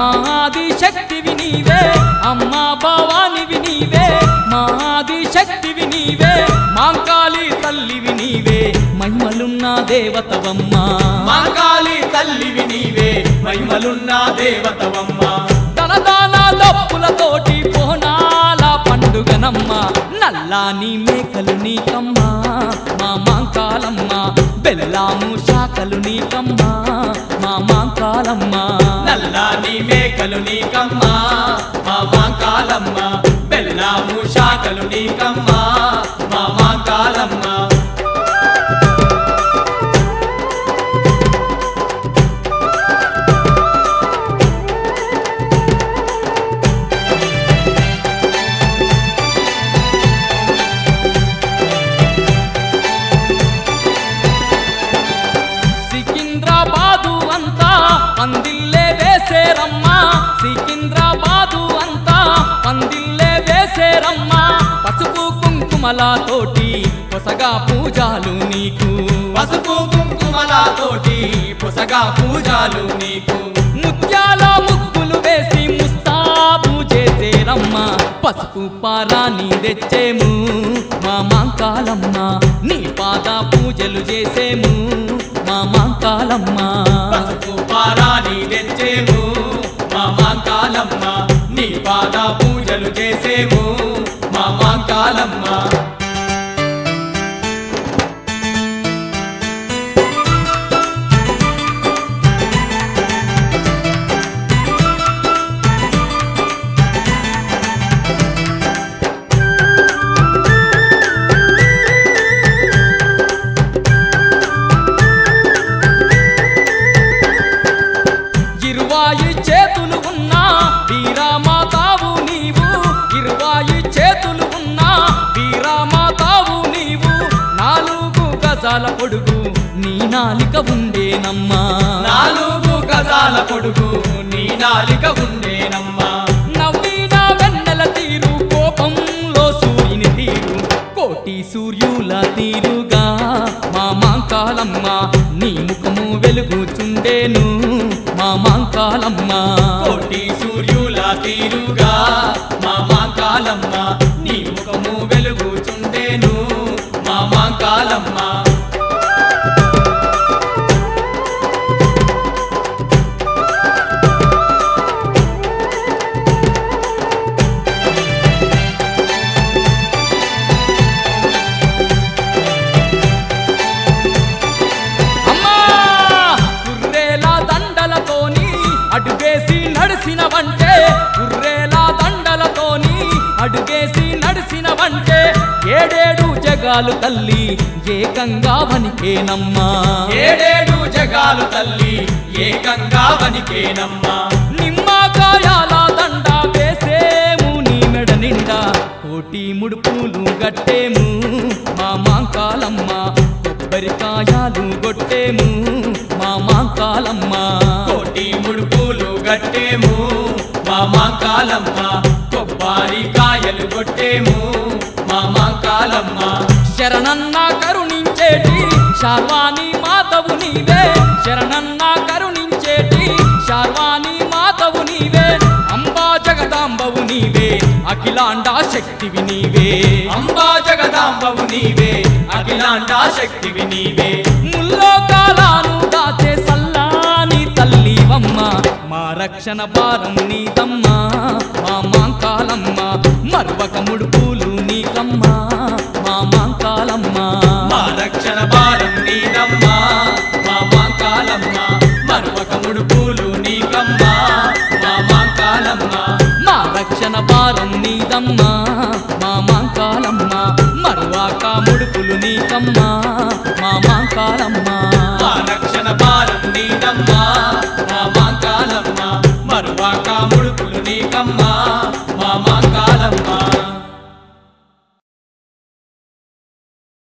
మాది శక్తివి నీవే అమ్మా భవానివి నీవే మాది శక్తివి నీవే మాంకాళి తల్లివి నీవే మహిమలున్న దేవతవమ్మా మాంకాళి తల్లివి నీవే మహిమలున్న దేవతవమ్మ తనదాన దప్పులతోటి పోనాల పండుగనమ్మ నల్లాని మేకలు నీకమ్మా మా మాంకాలమ్మ బెల్లాము శాఖలు నీకమ్మా మా మాంకాలమ్మ నల్లాని మేకలు నీకమ్మా మా మాంకాలమ్మ బెల్లాము శాఖలు నీకమ్మా మా మాంకాలమ్మ సికింద్రాబాదు అంతా పందిల్లే వేసేరమ్మా సికింద్రాబాదు అంతా పందిల్లే వేసేరమ్మా పసుపు కుంకుమలతోటి కొసగా పూజాలు నీకు పసుపు కుంకుమలతోటి పుసగా పూజాలు నీకు ముత్యాల ముగ్గులు వేసి ముస్తాబు చేసేరమ్మ పసుపు పారాని తెచ్చేము మా మాంకాలమ్మ నీ పాద పూజలు చేసేము మా మాంకాలమ్మ పసుపు పారాని తెచ్చేము మా మాంకాలమ్మ నీ పాద పూజలు చేసేము మా మాంకాలమ్మ ఇరువాయి చేతులు ఉన్నా వీరామాతావు నీవు ఇరువాయి చేతులు ఉన్నా వీరామాతావు నీవు నాలుగు గజాల పొడుగు నీ నాలిక ఉండేనమ్మా నాలుగు గజాల పొడుగు నీ నాలిక ఉండేనమ్మా నవ్విన వెన్నెల తీరు కోపంలో సూర్యుని తీరు కోటి సూర్యుల తీరుగా మా మాంకాలమ్మ నీ ముఖము వెలుగుచుండేను మా మాంకాలమ్మ కోటి సూర్యుల తీరుగా మా మాంకాలమ్మ నీ ముఖము వెలుగుచుండేను మా మాంకాలమ్మ అమ్మా కుర్రేల దండలతోని అడుగేసి నడిసిన వంటే కుర్రేల దండలతోని అడుగేసి నడిసిన వంటే ఏడేడు జగాలు తల్లి ఏకంగా వనికేనమ్మా ఏడేడు జగాలు తల్లి ఏకంగా వనికేనమ్మా నిమ్మకాయాల దండ వేసేము నీ మెడ నిండా కోటి ముడుపులు గట్టేము మా మాంకాలమ్మ కొబ్బరికాయాలు గొట్టేము మా మాంకాలమ్మ కోటి ముడుపులు గట్టేము మా మాంకాలమ్మ కొబ్బరి కాయలు కొట్టేము మా మాంకాలమ్మ శరణన్న కరుణించేటి శార్వాణి మాతవు నీవే శరణన్న కరుణించేటి శార్వాణి మాతవు నీవే అంబా జగదాంబవు నీవే అఖిలాండ శక్తివి నీవే అంబా జగదాంబవు నీవే అఖిలాండ శక్తివి నీవే ముల్లోకాలను దాచే సల్లాని తల్లివమ్మ మా రక్షణ భారం నీదమ్మా మా మాంకాలమ్మ మర్వక ముడుపులు నీకమ్మా మా మాంకాలమ్మ మా రక్షణ భారం నీదమ్మా మా మాంకాలమ్మ మరొక ముడుపులు నీకమ్మా మా మాంకాలమ్మ మా రక్షణ భారం నీదమ్మా మా మాంకాలమ్మ మరువాక ముడుపులు నీకమ్మా మా మాంకాలమ్మ